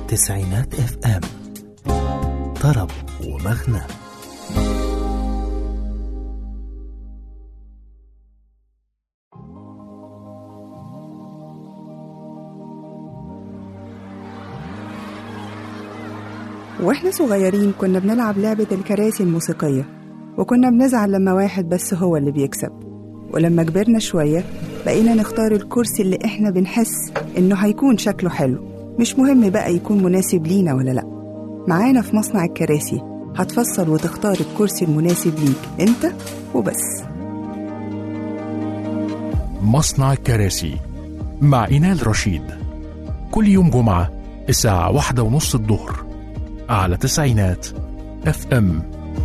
تسعينات اف ام طرب ومغنى واحنا صغيرين كنا بنلعب لعبة الكراسي الموسيقية وكنا بنزعل لما واحد بس هو اللي بيكسب ولما كبرنا شوية بقينا نختار الكرسي اللي احنا بنحس انه هيكون شكله حلو مش مهم بقى يكون مناسب لينا ولا لأ معانا في مصنع الكراسي هتفصل وتختار الكرسي المناسب ليك انت وبس مصنع الكراسي مع إينال رشيد كل يوم جمعة الساعة واحدة ونص الظهر على تسعينات اف ام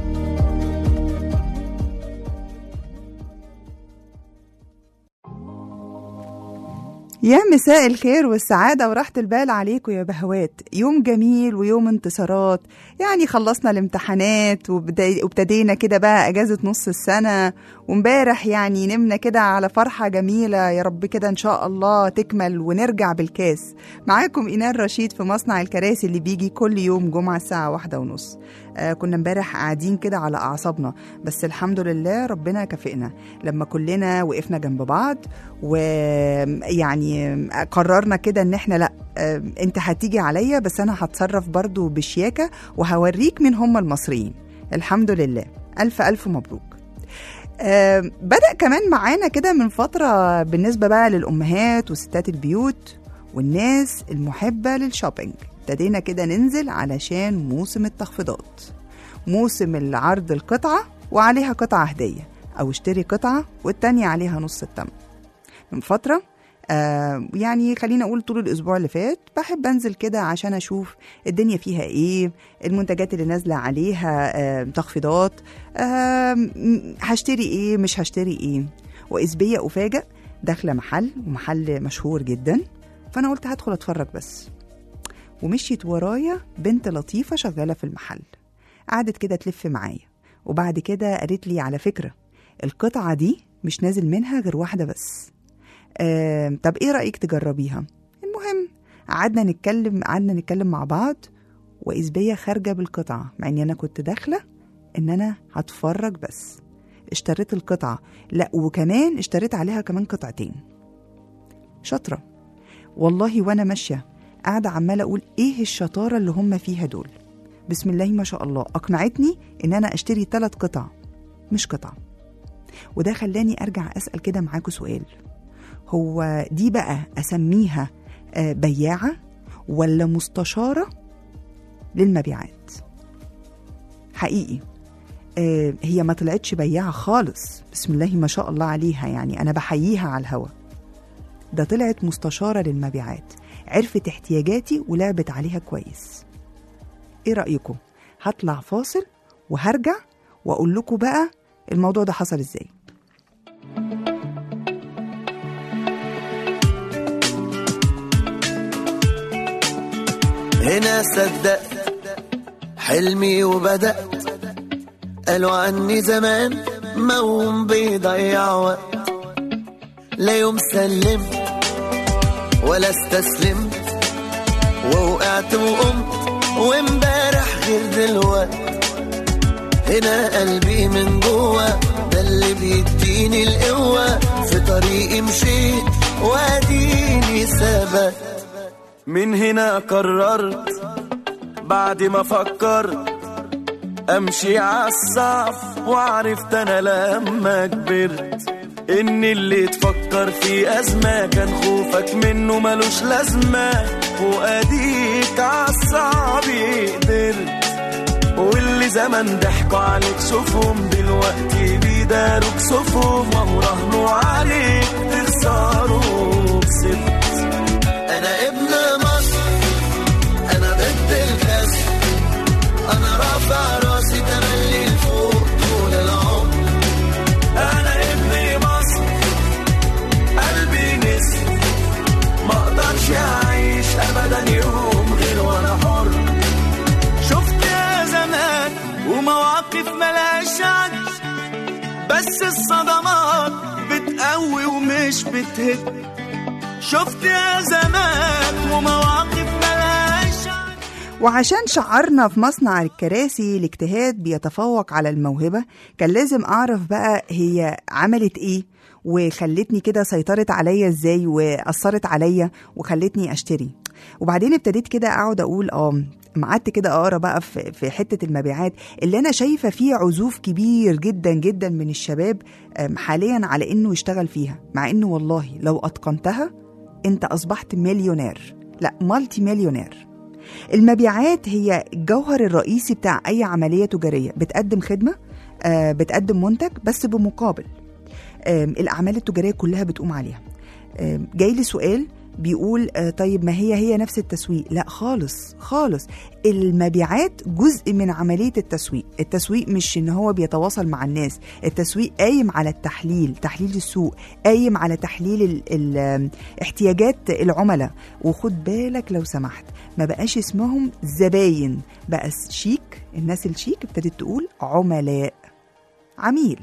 يا مساء الخير والسعادة وراحة البال عليكم يا بهوات يوم جميل ويوم انتصارات يعني خلصنا الامتحانات وبدا- وابتدينا كده بقى أجازة نص السنة وامبارح يعني نمنا كده على فرحة جميلة يا رب كده إن شاء الله تكمل ونرجع بالكاس معاكم إينار رشيد في مصنع الكراسي اللي بيجي كل يوم جمعة الساعة واحدة ونص آه كنا امبارح قاعدين كده على أعصابنا بس الحمد لله ربنا كافئنا لما كلنا وقفنا جنب بعض ويعني قررنا كده ان احنا لا آه، انت هتيجي عليا بس انا هتصرف برضو بشياكة وهوريك مين هم المصريين الحمد لله الف الف مبروك آه، بدأ كمان معانا كده من فترة بالنسبة بقى للأمهات وستات البيوت والناس المحبة للشوبينج ابتدينا كده ننزل علشان موسم التخفيضات موسم العرض القطعة وعليها قطعة هدية أو اشتري قطعة والتانية عليها نص التمن من فترة آه يعني خلينا أقول طول الأسبوع اللي فات بحب أنزل كده عشان أشوف الدنيا فيها إيه المنتجات اللي نازلة عليها آه تخفيضات آه م- هشتري إيه مش هشتري إيه وإذ بيا أفاجأ داخلة محل ومحل مشهور جدا فأنا قلت هدخل أتفرج بس ومشيت ورايا بنت لطيفة شغالة في المحل قعدت كده تلف معايا وبعد كده قالت لي على فكرة القطعة دي مش نازل منها غير واحدة بس آه طب ايه رأيك تجربيها المهم قعدنا نتكلم قعدنا نتكلم مع بعض وإذ بيا خارجة بالقطعة مع إني أنا كنت داخلة إن أنا هتفرج بس اشتريت القطعة لا وكمان اشتريت عليها كمان قطعتين شاطرة والله وأنا ماشية قاعدة عمالة أقول إيه الشطارة اللي هم فيها دول بسم الله ما شاء الله أقنعتني إن أنا أشتري ثلاث قطع مش قطعة وده خلاني أرجع أسأل كده معاكم سؤال هو دي بقى أسميها آه، بياعة ولا مستشارة للمبيعات حقيقي آه، هي ما طلعتش بياعة خالص بسم الله ما شاء الله عليها يعني أنا بحييها على الهوا ده طلعت مستشارة للمبيعات عرفت احتياجاتي ولعبت عليها كويس ايه رأيكم هطلع فاصل وهرجع واقول لكم بقى الموضوع ده حصل ازاي هنا صدقت حلمي وبدأت قالوا عني زمان موهوم بيضيع وقت لا يوم سلمت ولا استسلمت ووقعت وقمت وامبارح غير دلوقت هنا قلبي من جوه ده اللي بيديني القوة في طريقي مشيت واديني ثبت من هنا قررت بعد ما فكرت امشي عالصعب وعرفت انا لما كبرت ان اللي تفكر في ازمه كان خوفك منه ملوش لازمه واديك عالصعب قدرت واللي زمان ضحكوا عليك شوفهم دلوقتي بيداروك صفهم وهو راهنوا عليك تخسروا كسبت انا ابن مصر انا ضد الكسر انا رافع راسي تملي لفوق طول العمر انا ابن مصر قلبي نسر ما اقدرش اعيش ابدا يوم غير وانا حر شفت يا زمان ومواقف ملهاش عد بس الصدمات بتقوي ومش بتهد شفت يا زمان ومواقف ملهاش عد وعشان شعرنا في مصنع الكراسي الاجتهاد بيتفوق على الموهبة كان لازم أعرف بقى هي عملت إيه وخلتني كده سيطرت عليا إزاي وأثرت عليا وخلتني أشتري وبعدين ابتديت كده أقعد أقول آه قعدت كده اقرا بقى في في حته المبيعات اللي انا شايفه فيه عزوف كبير جدا جدا من الشباب أم، حاليا على انه يشتغل فيها مع انه والله لو اتقنتها انت اصبحت مليونير لا مالتي مليونير المبيعات هي الجوهر الرئيسي بتاع اي عمليه تجاريه بتقدم خدمه آه، بتقدم منتج بس بمقابل آم، الاعمال التجاريه كلها بتقوم عليها آم، جاي لي سؤال بيقول آه، طيب ما هي هي نفس التسويق لا خالص خالص المبيعات جزء من عملية التسويق التسويق مش ان هو بيتواصل مع الناس التسويق قايم على التحليل تحليل السوق قايم على تحليل ال ال احتياجات العملاء وخد بالك لو سمحت ما بقاش اسمهم زباين بقى شيك الناس الشيك ابتدت تقول عملاء عميل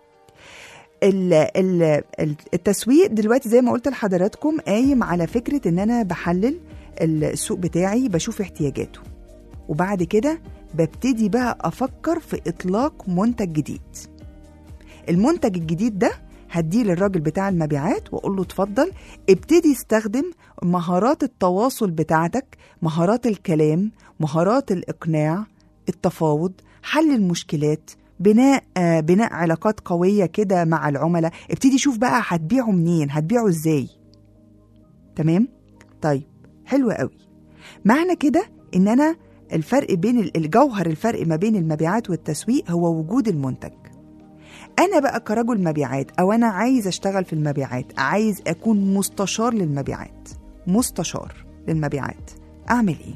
ال- ال- ال- التسويق دلوقتي زي ما قلت لحضراتكم قايم على فكرة ان انا بحلل السوق بتاعي بشوف احتياجاته وبعد كده ببتدي بقى افكر في اطلاق منتج جديد المنتج الجديد ده هديه للراجل بتاع المبيعات واقول له اتفضل ابتدي استخدم مهارات التواصل بتاعتك مهارات الكلام مهارات الاقناع التفاوض حل المشكلات بناء آه بناء علاقات قويه كده مع العملاء ابتدي شوف بقى هتبيعه منين هتبيعه ازاي تمام طيب حلو قوي معنى كده ان انا الفرق بين ال- الجوهر الفرق ما بين المبيعات والتسويق هو وجود المنتج انا بقى كرجل مبيعات او انا عايز اشتغل في المبيعات عايز اكون مستشار للمبيعات مستشار للمبيعات اعمل ايه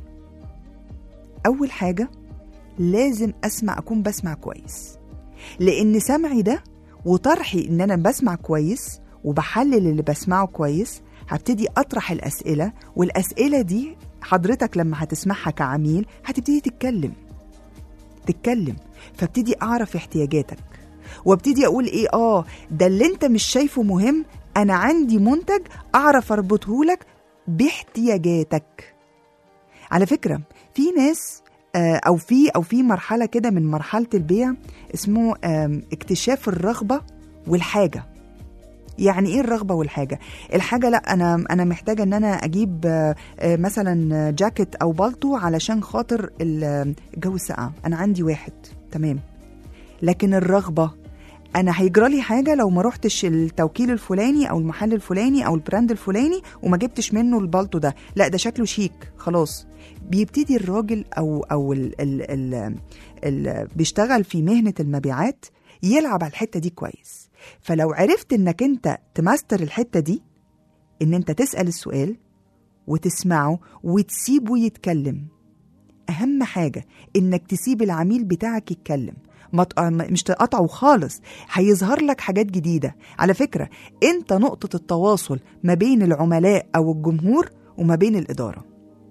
اول حاجه لازم اسمع اكون بسمع كويس لان سمعي ده وطرحي ان انا بسمع كويس وبحلل اللي بسمعه كويس هبتدي اطرح الاسئله والاسئله دي حضرتك لما هتسمعها كعميل هتبتدي تتكلم تتكلم فابتدي اعرف احتياجاتك وابتدي اقول ايه اه ده اللي انت مش شايفه مهم انا عندي منتج اعرف اربطه لك باحتياجاتك على فكره في ناس آه، او في او في مرحله كده من مرحله البيع اسمه آم، اكتشاف الرغبه والحاجه يعني ايه الرغبه والحاجه الحاجه لا انا انا محتاجه ان انا اجيب آه، آه، مثلا جاكيت او بالطو علشان خاطر ال- الجو الساقع انا عندي واحد تمام لكن الرغبه انا هيجرى لي حاجه لو ما رحتش التوكيل الفلاني او المحل الفلاني او البراند الفلاني وما جبتش منه البالطو ده لا ده شكله شيك خلاص بيبتدي الراجل او او ال ال ال ال بيشتغل في مهنه المبيعات يلعب على الحته دي كويس فلو عرفت انك انت تماستر الحته دي ان انت تسال السؤال وتسمعه وتسيبه يتكلم اهم حاجه انك تسيب العميل بتاعك يتكلم ما تق- مش تقطعه خالص هيظهر لك حاجات جديده على فكره انت نقطه التواصل ما بين العملاء او الجمهور وما بين الاداره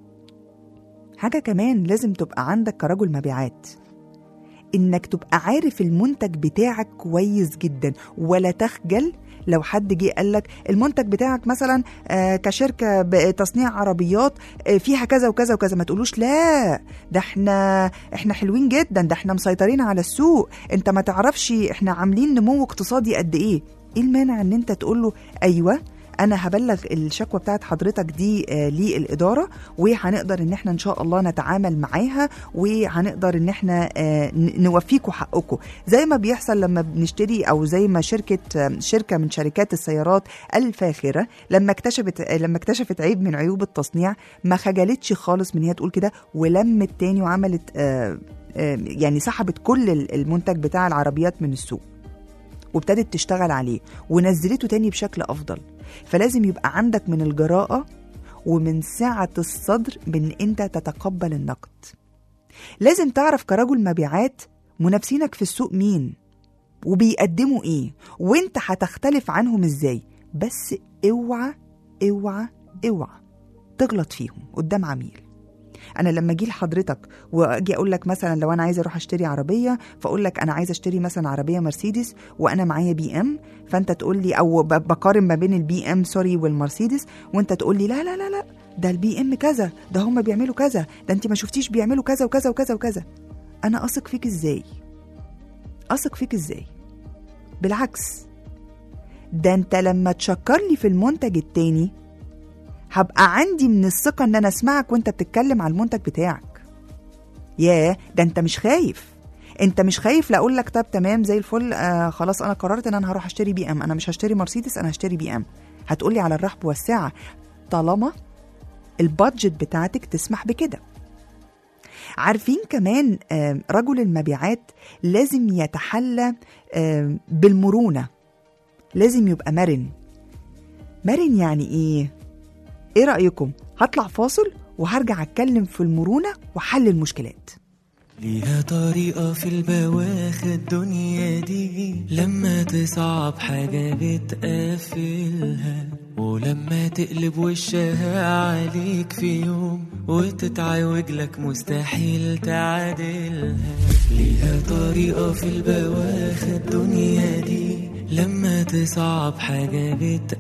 حاجه كمان لازم تبقى عندك كرجل مبيعات انك تبقى عارف المنتج بتاعك كويس جدا ولا تخجل لو حد جه قال لك المنتج بتاعك مثلا آه، كشركه بتصنيع عربيات آه، فيها كذا وكذا وكذا ما تقولوش لا ده احنا احنا حلوين جدا ده احنا مسيطرين على السوق انت ما تعرفش احنا عاملين نمو اقتصادي قد ايه ايه المانع ان انت تقول له ايوه انا هبلغ الشكوى بتاعت حضرتك دي آه، للاداره وهنقدر ان احنا ان شاء الله نتعامل معاها وهنقدر ان احنا آه، ن- نوفيكوا حقكم زي ما بيحصل لما بنشتري او زي ما شركه آه، شركه من شركات السيارات الفاخره لما اكتشفت آه، لما اكتشفت عيب من عيوب التصنيع ما خجلتش خالص من هي تقول كده ولمت تاني وعملت آه، آه، يعني سحبت كل المنتج بتاع العربيات من السوق وابتدت تشتغل عليه ونزلته تاني بشكل افضل فلازم يبقى عندك من الجراءه ومن سعه الصدر بان انت تتقبل النقد لازم تعرف كرجل مبيعات منافسينك في السوق مين وبيقدموا ايه وانت هتختلف عنهم ازاي بس اوعى اوعى اوعى تغلط فيهم قدام عميل انا لما اجي لحضرتك واجي اقول لك مثلا لو انا عايزه اروح اشتري عربيه فاقول لك انا عايزه اشتري مثلا عربيه مرسيدس وانا معايا بي ام فانت تقول لي او ب- بقارن ما بين البي ام سوري والمرسيدس وانت تقول لي لا لا لا لا ده البي ام كذا ده هم بيعملوا كذا ده انت ما شفتيش بيعملوا كذا وكذا وكذا وكذا انا اثق فيك ازاي اثق فيك ازاي بالعكس ده انت لما تشكر لي في المنتج التاني هبقى عندي من الثقة ان انا اسمعك وانت بتتكلم على المنتج بتاعك ياه ده انت مش خايف انت مش خايف لا اقول لك طب تمام زي الفل آه خلاص انا قررت ان انا هروح اشتري بي ام انا مش هشتري مرسيدس انا هشتري بي ام هتقولي على الرحب والسعة طالما البادجت بتاعتك تسمح بكده عارفين كمان آه، رجل المبيعات لازم يتحلى آه، بالمرونة لازم يبقى مرن مرن يعني ايه ايه رأيكم هطلع فاصل وهرجع اتكلم في المرونة وحل المشكلات ليها طريقة في البواخ الدنيا دي لما تصعب حاجة بتقفلها ولما تقلب وشها عليك في يوم وتتعوج لك مستحيل تعادلها ليها طريقة في البواخ الدنيا دي لما تصعب حاجة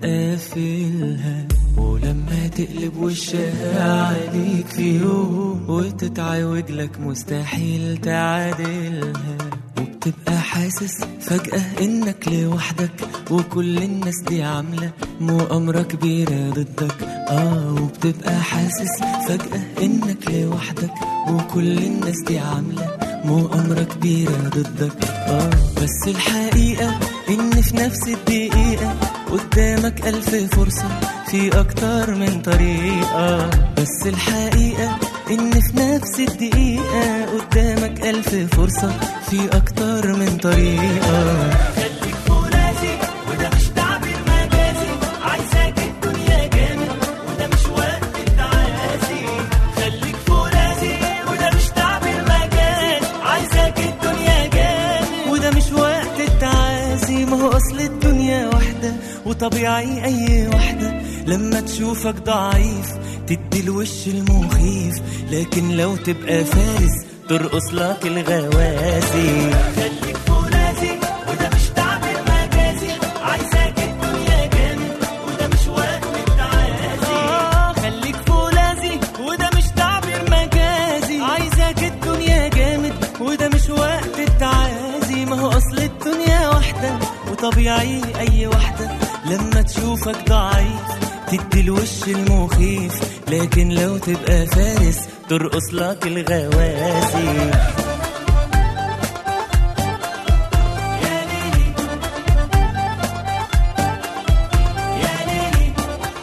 بتقفلها ولما تقلب وشها عليك في يوم وتتعوج لك مستحيل تعادلها وبتبقى حاسس فجأة انك لوحدك وكل الناس دي عاملة مؤامرة كبيرة ضدك اه وبتبقى حاسس فجأة انك لوحدك وكل الناس دي عاملة مؤامرة كبيرة ضدك اه بس الحقيقة ان في نفس الدقيقة قدامك ألف فرصة في أكتر من طريقة بس الحقيقة إن في نفس الدقيقة قدامك ألف فرصة في أكتر من طريقة خليك فرازي وده مش تعبير مجازي عايزاك الدنيا جامد وده مش وقت التعازي خليك فرازي وده مش تعبير مجازي عايزاك الدنيا جامد وده مش وقت التعازي ما هو أصل الدنيا واحدة وطبيعي أي واحدة لما تشوفك ضعيف تدي الوش المخيف لكن لو تبقى فارس ترقص لك الغوازي خليك فرازي وده مش تعبير مجازي عايزاك الدنيا جامد وده مش وقت التعازي آه خليك فولاذي وده مش تعبير مجازي عايزاك الدنيا جامد وده مش وقت التعازي ما هو اصل الدنيا واحدة وطبيعي اي واحدة لما تشوفك ضعيف تدي الوش المخيف لكن لو تبقى فارس ترقص لك الغوازي يا ليلي يا ليلي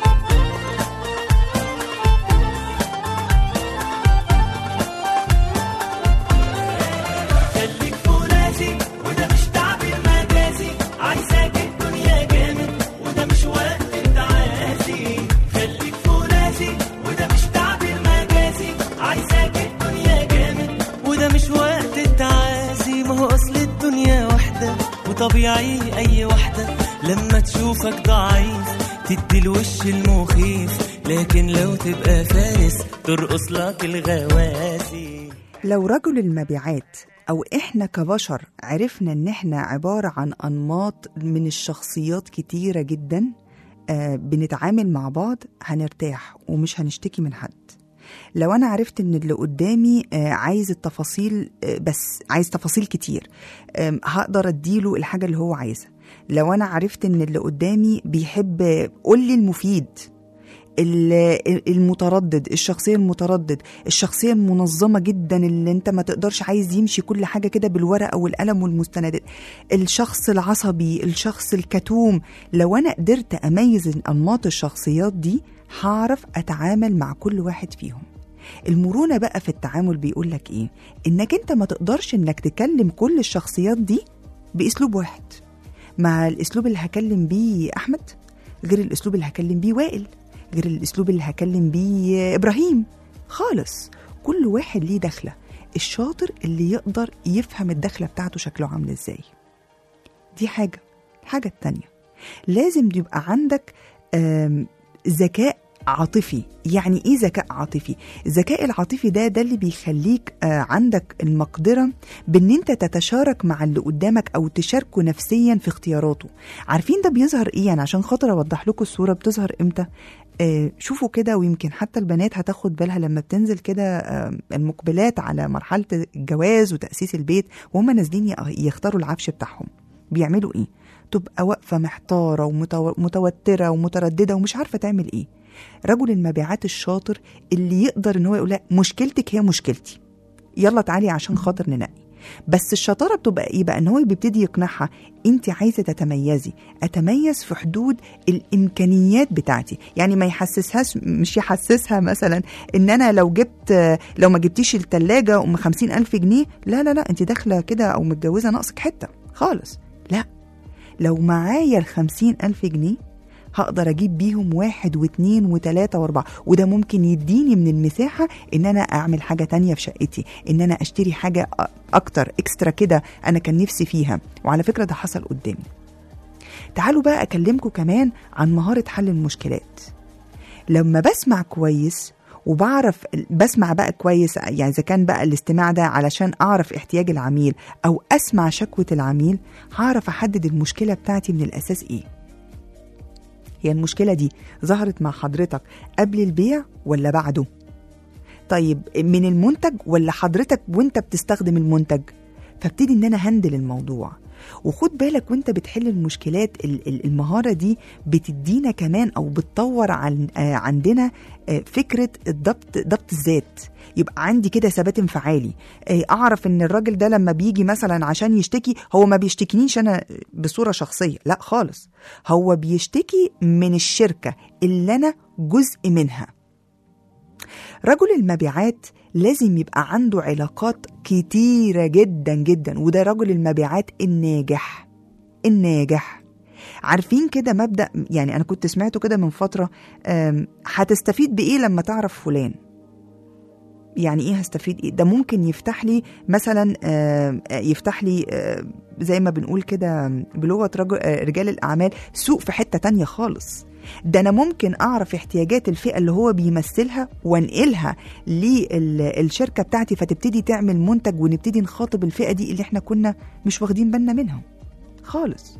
خليك فرازي وده مش تعبير مجازي عايزاك الدنيا جامد وده مش وقت التعازي خليك فرازي وده مش تعبير مجازي عايزاك الدنيا جامد وده مش وقت التعازي ما هو اصل الدنيا واحدة وطبيعي اي واحدة لما تشوفك ضعيف تدي الوش المخيف لكن لو تبقى فارس ترقص لك الغوازي لو رجل المبيعات أو إحنا كبشر عرفنا إن إحنا عبارة عن أنماط من الشخصيات كتيرة جدا آه بنتعامل مع بعض هنرتاح ومش هنشتكي من حد لو أنا عرفت إن اللي قدامي آه عايز التفاصيل آه بس عايز تفاصيل كتير آه هقدر أديله الحاجة اللي هو عايزها لو أنا عرفت إن اللي قدامي بيحب قول لي المفيد ال- المتردد الشخصية المتردد الشخصية المنظمة جدا اللي انت ما تقدرش عايز يمشي كل حاجة كده بالورقة والقلم والمستندات الشخص العصبي الشخص الكتوم لو انا قدرت اميز انماط الشخصيات دي هعرف اتعامل مع كل واحد فيهم المرونة بقى في التعامل بيقول لك ايه انك انت ما تقدرش انك تكلم كل الشخصيات دي باسلوب واحد مع الاسلوب اللي هكلم بيه احمد غير الاسلوب اللي هكلم بيه وائل غير الاسلوب اللي هكلم بيه ابراهيم خالص كل واحد ليه دخله الشاطر اللي يقدر يفهم الدخله بتاعته شكله عامل ازاي دي حاجه الحاجه التانيه لازم يبقى عندك آم، ذكاء عاطفي يعني ايه ذكاء عاطفي الذكاء العاطفي ده ده اللي بيخليك آه عندك المقدره بان انت تتشارك مع اللي قدامك او تشاركه نفسيا في اختياراته عارفين ده بيظهر ايه يعني عشان خاطر اوضح لكم الصوره بتظهر امتى آه شوفوا كده ويمكن حتى البنات هتاخد بالها لما بتنزل كده آه المقبلات على مرحله الجواز وتاسيس البيت وهم نازلين ي- يختاروا العفش بتاعهم بيعملوا ايه تبقى واقفه محتاره ومتوتره ومتردده ومش عارفه تعمل ايه رجل المبيعات الشاطر اللي يقدر ان هو يقول لها مشكلتك هي مشكلتي يلا تعالي عشان خاطر ننقي بس الشطاره بتبقى ايه بقى ان هو بيبتدي يقنعها انت عايزه تتميزي اتميز في حدود الامكانيات بتاعتي يعني ما يحسسهاش مش يحسسها مثلا ان انا لو جبت لو ما جبتيش التلاجة ام خمسين الف جنيه لا لا لا انت داخله كده او متجوزه ناقصك حته خالص لا لو معايا الخمسين ألف جنيه هقدر أجيب بيهم واحد واثنين وثلاثة وأربعة وده ممكن يديني من المساحة إن أنا أعمل حاجة تانية في شقتي إن أنا أشتري حاجة أ- أكتر إكسترا كده أنا كان نفسي فيها وعلى فكرة ده حصل قدامي تعالوا بقى أكلمكم كمان عن مهارة حل المشكلات لما بسمع كويس وبعرف بسمع بقى كويس يعني اذا كان بقى الاستماع ده علشان اعرف احتياج العميل او اسمع شكوى العميل هعرف احدد المشكله بتاعتي من الاساس ايه هي المشكله دي ظهرت مع حضرتك قبل البيع ولا بعده طيب من المنتج ولا حضرتك وانت بتستخدم المنتج فابتدي ان انا هندل الموضوع وخد بالك وانت بتحل المشكلات ال- ال- المهارة دي بتدينا كمان او بتطور عن آه، عندنا آه، فكرة الضبط ضبط الذات يبقى عندي كده ثبات انفعالي آه، اعرف ان الراجل ده لما بيجي مثلا عشان يشتكي هو ما بيشتكينيش انا بصورة شخصية لا خالص هو بيشتكي من الشركة اللي انا جزء منها رجل المبيعات لازم يبقى عنده علاقات كتيرة جدا جدا وده رجل المبيعات الناجح الناجح عارفين كده مبدأ يعني أنا كنت سمعته كده من فترة أم، هتستفيد بإيه لما تعرف فلان يعني ايه هستفيد ايه ده ممكن يفتح لي مثلا آم، آه، يفتح لي آه، زي ما بنقول كده بلغه رجل آه، رجال الاعمال سوق في حته تانية خالص ده انا ممكن اعرف احتياجات الفئه اللي هو بيمثلها وانقلها للشركه بتاعتي فتبتدي تعمل منتج ونبتدي نخاطب الفئه دي اللي احنا كنا مش واخدين بالنا منهم خالص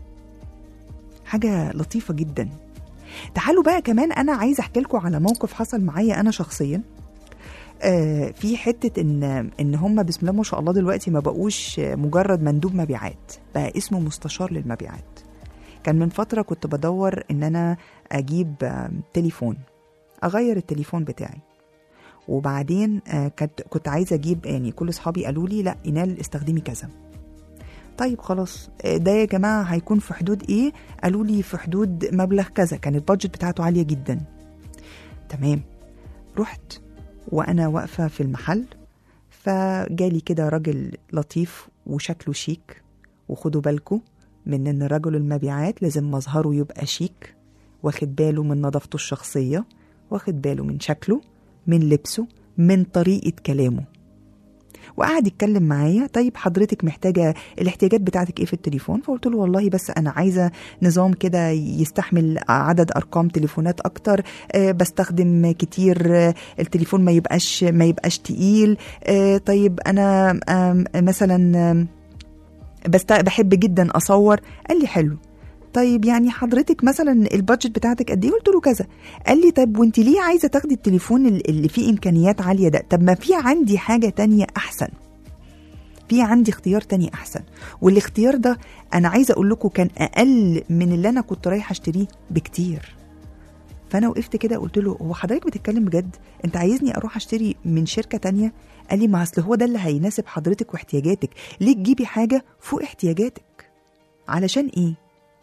حاجه لطيفه جدا تعالوا بقى كمان انا عايزه احكي لكم على موقف حصل معايا انا شخصيا آه، في حته ان ان هم بسم الله ما شاء الله دلوقتي ما بقوش آه، مجرد مندوب مبيعات بقى اسمه مستشار للمبيعات كان من فتره كنت بدور ان انا اجيب آه، تليفون اغير التليفون بتاعي وبعدين آه، كنت كنت عايزه اجيب يعني كل اصحابي قالوا لي لا اينال استخدمي كذا طيب خلاص آه، ده يا جماعه هيكون في حدود ايه قالوا لي في حدود مبلغ كذا كان البادجت بتاعته عاليه جدا تمام رحت وانا واقفه في المحل فجالي كده راجل لطيف وشكله شيك وخدوا بالكم من ان رجل المبيعات لازم مظهره يبقى شيك واخد باله من نظافته الشخصيه واخد باله من شكله من لبسه من طريقه كلامه وقعد يتكلم معايا طيب حضرتك محتاجه الاحتياجات بتاعتك ايه في التليفون فقلت له والله بس انا عايزه نظام كده يستحمل عدد ارقام تليفونات اكتر آه، بستخدم كتير آه، التليفون ما يبقاش ما يبقاش تقيل آه، طيب انا آم، مثلا آم، بست بحب جدا اصور قال لي حلو طيب يعني حضرتك مثلا البادجت بتاعتك قد ايه قلت له كذا قال لي طب وانت ليه عايزه تاخدي التليفون ال- اللي فيه امكانيات عاليه ده طب ما في عندي حاجه تانية احسن في عندي اختيار تاني احسن والاختيار ده انا عايزه اقول لكم كان اقل من اللي انا كنت رايحه اشتريه بكتير فانا وقفت كده قلت له هو حضرتك بتتكلم بجد انت عايزني اروح اشتري من شركه تانية قال لي ما اصل هو ده اللي هيناسب حضرتك واحتياجاتك ليه تجيبي حاجه فوق احتياجاتك علشان ايه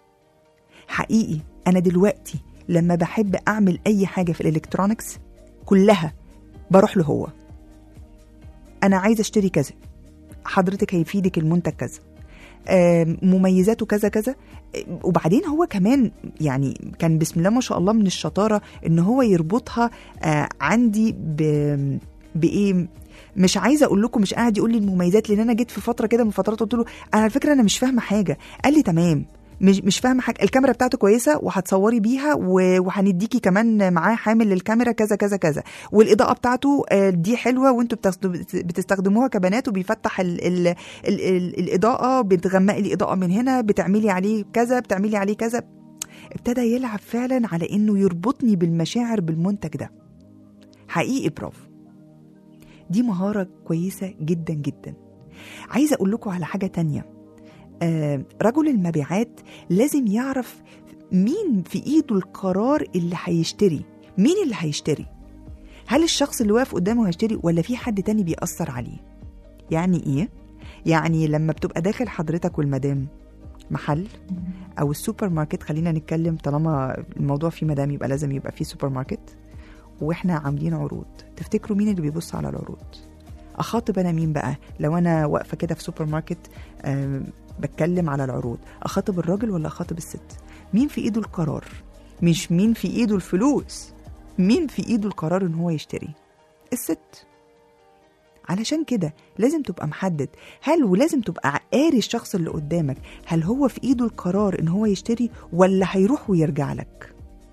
حقيقي انا دلوقتي لما بحب اعمل اي حاجه في الالكترونكس كلها بروح له هو انا عايزه اشتري كذا حضرتك هيفيدك المنتج كذا آم، مميزاته كذا كذا آه، وبعدين هو كمان يعني كان بسم الله ما شاء الله من الشطاره ان هو يربطها آه، عندي ب بايه مش عايزه اقول لكم مش قاعد يقول لي المميزات لان انا جيت في فتره كده من فترات قلت له انا على فكره انا مش فاهمه حاجه قال لي تمام مش مش فاهمه حاجه الكاميرا بتاعته كويسه وهتصوري بيها و- وهنديكي كمان معاه حامل للكاميرا كذا كذا كذا والاضاءه بتاعته آه، دي حلوه وانتوا بتستخد- بتستخدموها كبنات وبيفتح ال ال ال ال الاضاءه بتغمقي الاضاءه من هنا بتعملي عليه كذا بتعملي عليه كذا ابتدى يلعب فعلا على انه يربطني بالمشاعر بالمنتج ده حقيقي برافو دي مهاره كويسه جدا جدا عايزه اقول لكم على حاجه تانية آه رجل المبيعات لازم يعرف مين في ايده القرار اللي هيشتري مين اللي هيشتري هل الشخص اللي واقف قدامه هيشتري ولا في حد تاني بيأثر عليه يعني ايه يعني لما بتبقى داخل حضرتك والمدام محل او السوبر ماركت خلينا نتكلم طالما الموضوع فيه مدام يبقى لازم يبقى فيه سوبر ماركت واحنا عاملين عروض تفتكروا مين اللي بيبص على العروض اخاطب انا مين بقى لو انا واقفه كده في سوبر ماركت آم، بتكلم على العروض اخاطب الراجل ولا اخاطب الست مين في ايده القرار مش مين في ايده الفلوس مين في ايده القرار ان هو يشتري الست علشان كده لازم تبقى محدد هل ولازم تبقى قاري الشخص اللي قدامك هل هو في ايده القرار ان هو يشتري ولا هيروح ويرجع لك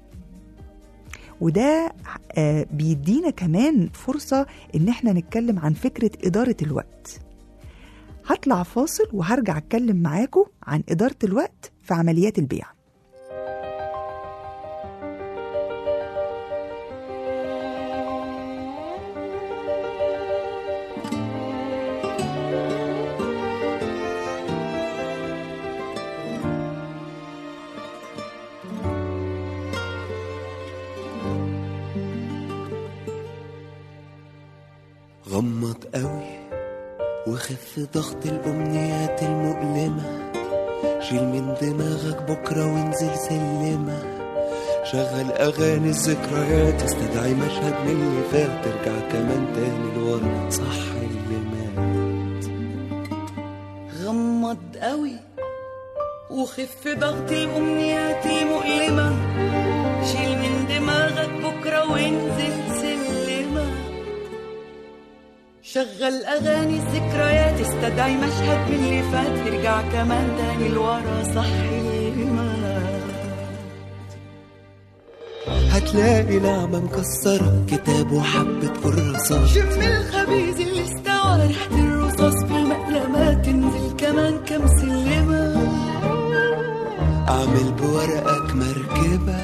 وده آه، بيدينا كمان فرصة ان احنا نتكلم عن فكرة إدارة الوقت هطلع فاصل وهرجع اتكلم معاكم عن إدارة الوقت في عمليات البيع غمض قوي وخف ضغط الأمنيات المؤلمة شيل من دماغك بكرة وانزل سلمة شغل أغاني الذكريات استدعي مشهد من اللي فات ترجع كمان تاني لورا صح اللي مات غمض قوي وخف ضغط الأمنيات المؤلمة شيل من دماغك بكرة وانزل سلمة شغل أغاني الذكريات استدعي مشهد من اللي فات ترجع كمان تاني لورا صح المات هتلاقي نعمة مكسرة كتاب وحبة كراسات شم الخبيز اللي استوى ريحة الرصاص في المقلمات تنزل كمان كم سلمة أعمل بورقك مركبة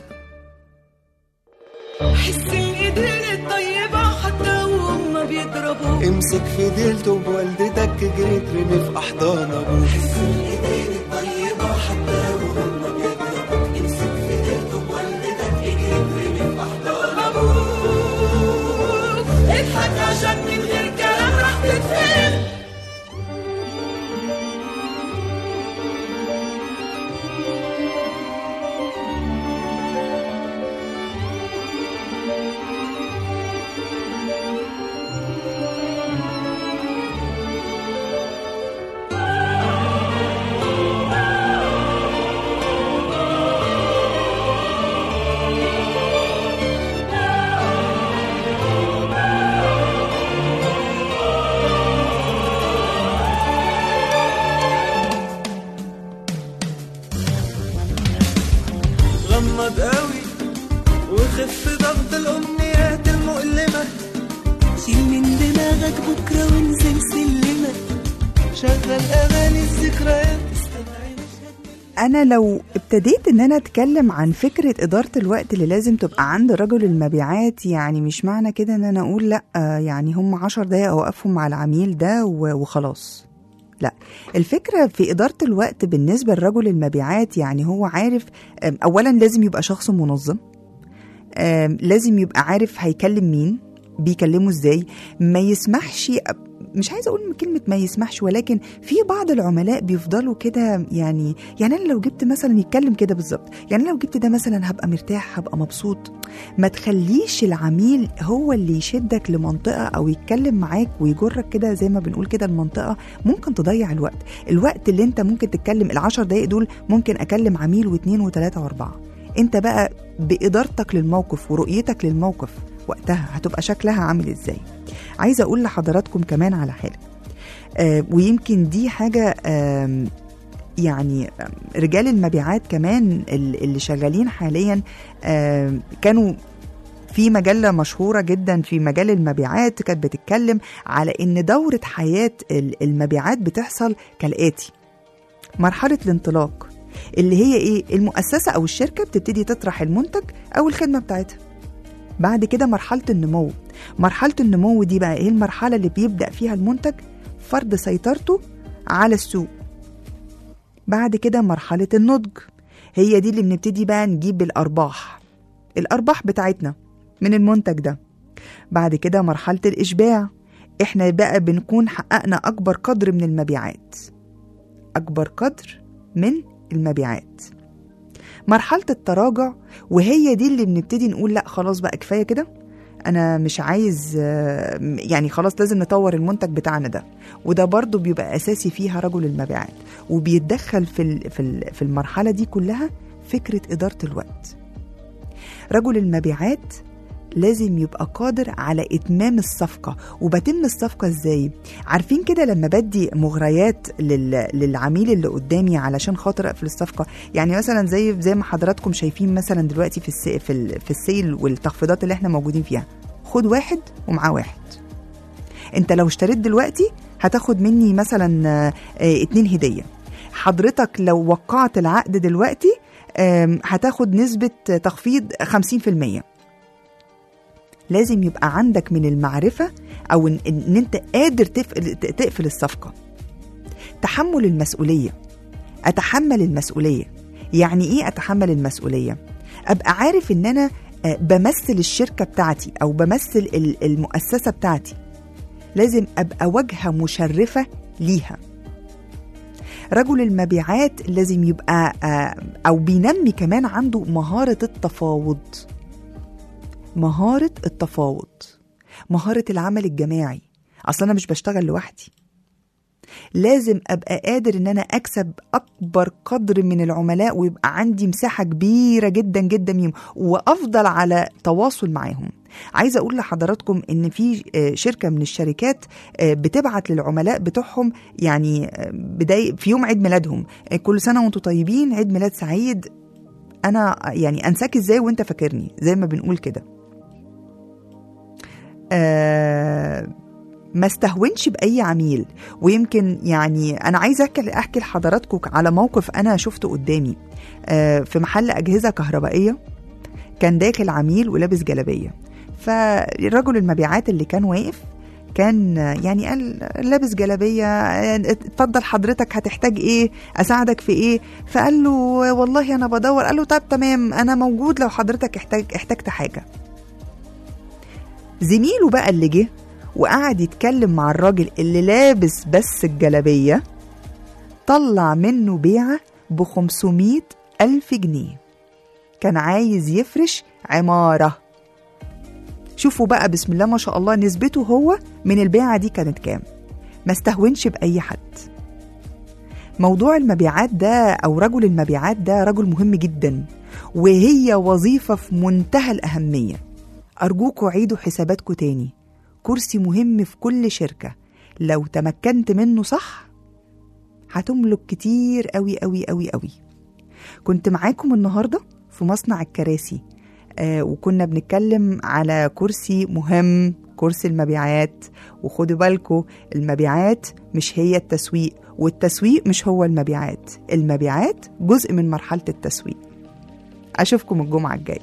حس الايدين الطيبة حتى وهم بيضربوا امسك في ديلته بوالدتك جري ترمي في أحضان أبوك اضحك عشان من غير كلام راح تتفهم غمض قوي وخف ضغط الأمنيات المؤلمة شيل من دماغك بكرة وانزل سلمة شغل أغاني الذكريات انا لو ابتديت ان انا اتكلم عن فكره اداره الوقت اللي لازم تبقى عند رجل المبيعات يعني مش معنى كده ان انا اقول لا يعني هم عشر دقايق اوقفهم مع العميل ده و- وخلاص لا الفكره في اداره الوقت بالنسبه لرجل المبيعات يعني هو عارف أم، اولا لازم يبقى شخص منظم أم، لازم يبقى عارف هيكلم مين بيكلمه ازاي ما يسمحش مش عايزه اقول كلمه ما يسمحش ولكن في بعض العملاء بيفضلوا كده يعني يعني انا لو جبت مثلا يتكلم كده بالظبط يعني أنا لو جبت ده مثلا هبقى مرتاح هبقى مبسوط ما تخليش العميل هو اللي يشدك لمنطقه او يتكلم معاك ويجرك كده زي ما بنقول كده المنطقه ممكن تضيع الوقت الوقت اللي انت ممكن تتكلم العشر دقايق دول ممكن اكلم عميل واثنين وثلاثه واربعه انت بقى بادارتك للموقف ورؤيتك للموقف وقتها هتبقى شكلها عامل ازاي عايزه اقول لحضراتكم كمان على حاجه آه ويمكن دي حاجه آم، يعني رجال المبيعات كمان ال- اللي شغالين حاليا آه، كانوا في مجلة مشهورة جدا في مجال المبيعات كانت بتتكلم على إن دورة حياة ال- المبيعات بتحصل كالآتي مرحلة الانطلاق اللي هي إيه المؤسسة أو الشركة بتبتدي تطرح المنتج أو الخدمة بتاعتها بعد كده مرحلة النمو مرحلة النمو دي بقى إيه المرحلة اللي بيبدأ فيها المنتج فرض سيطرته على السوق بعد كده مرحلة النضج هي دي اللي بنبتدي بقى نجيب الأرباح الأرباح بتاعتنا من المنتج ده بعد كده مرحلة الإشباع إحنا بقى بنكون حققنا أكبر قدر من المبيعات أكبر قدر من المبيعات مرحلة التراجع وهي دي اللي بنبتدي نقول لا خلاص بقى كفاية كده أنا مش عايز آه، يعني خلاص لازم نطور المنتج بتاعنا ده وده برضو بيبقى أساسي فيها رجل المبيعات وبيتدخل في ال- في ال- في المرحلة دي كلها فكرة إدارة الوقت رجل المبيعات لازم يبقى قادر على إتمام الصفقة وبتم الصفقة إزاي؟ عارفين كده لما بدي مغريات لل... للعميل اللي قدامي علشان خاطر أقفل الصفقة يعني مثلا زي زي ما حضراتكم شايفين مثلا دلوقتي في الس... في, ال... في السيل والتخفيضات اللي احنا موجودين فيها خد واحد ومعاه واحد انت لو اشتريت دلوقتي هتاخد مني مثلا آه، آه، اتنين هدية حضرتك لو وقعت العقد دلوقتي آم، هتاخد نسبة تخفيض 50% لازم يبقى عندك من المعرفة أو إن, إن أنت قادر تقفل, تقفل الصفقة تحمل المسؤولية أتحمل المسؤولية يعني إيه أتحمل المسؤولية؟ أبقى عارف إن أنا آه، بمثل الشركة بتاعتي أو بمثل ال- المؤسسة بتاعتي لازم أبقى واجهة مشرفة ليها رجل المبيعات لازم يبقى آه، أو بينمي كمان عنده مهارة التفاوض مهارة التفاوض مهارة العمل الجماعي أصلا أنا مش بشتغل لوحدي لازم أبقى قادر إن أنا أكسب أكبر قدر من العملاء ويبقى عندي مساحة كبيرة جدا جدا منهم وأفضل على تواصل معاهم عايزة أقول لحضراتكم إن في آه، شركة من الشركات آه، بتبعت للعملاء بتوعهم يعني آه، بداية في يوم عيد ميلادهم آه، كل سنة وانتم طيبين عيد ميلاد سعيد أنا يعني أنساك إزاي وأنت فاكرني زي ما بنقول كده آه ما استهونش باي عميل ويمكن يعني انا عايزه احكي احكي لحضراتكم على موقف انا شفته قدامي آه في محل اجهزه كهربائيه كان داخل عميل ولابس جلابيه فالرجل المبيعات اللي كان واقف كان آه، يعني قال لابس جلابيه آه، اتفضل حضرتك هتحتاج ايه اساعدك في ايه فقال له والله انا بدور قال له طب تمام انا موجود لو حضرتك احتاج احتجت حاجه زميله بقى اللي جه وقعد يتكلم مع الراجل اللي لابس بس الجلابية طلع منه بيعة ب 500 ألف جنيه كان عايز يفرش عمارة شوفوا بقى بسم الله ما شاء الله نسبته هو من البيعة دي كانت كام ما استهونش بأي حد موضوع المبيعات ده أو رجل المبيعات ده رجل مهم جدا وهي وظيفة في منتهى الأهمية أرجوكوا عيدوا حساباتكم تاني كرسي مهم في كل شركة لو تمكنت منه صح هتملك كتير قوي قوي قوي قوي كنت معاكم النهاردة في مصنع الكراسي آه وكنا بنتكلم على كرسي مهم كرسي المبيعات وخدوا بالكم المبيعات مش هي التسويق والتسويق مش هو المبيعات المبيعات جزء من مرحلة التسويق أشوفكم الجمعة الجاية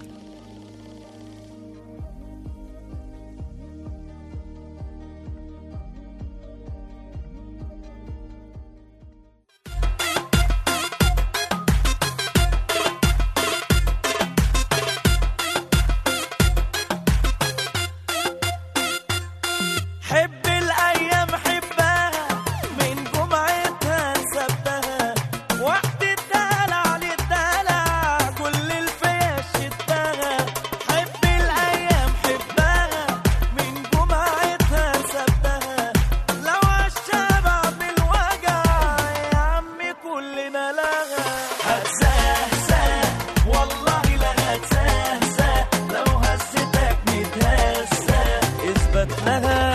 حب الايام حبها من جمعتها لسبتها وقت الدلع للدلع كل الفيا شدها حب الايام حبها من جمعتها لسبتها لو عالشبع بالوجع يا عمي كلنا لها هتسهسه والله لا هتسهسه لو هزتك متهسه اثبت لها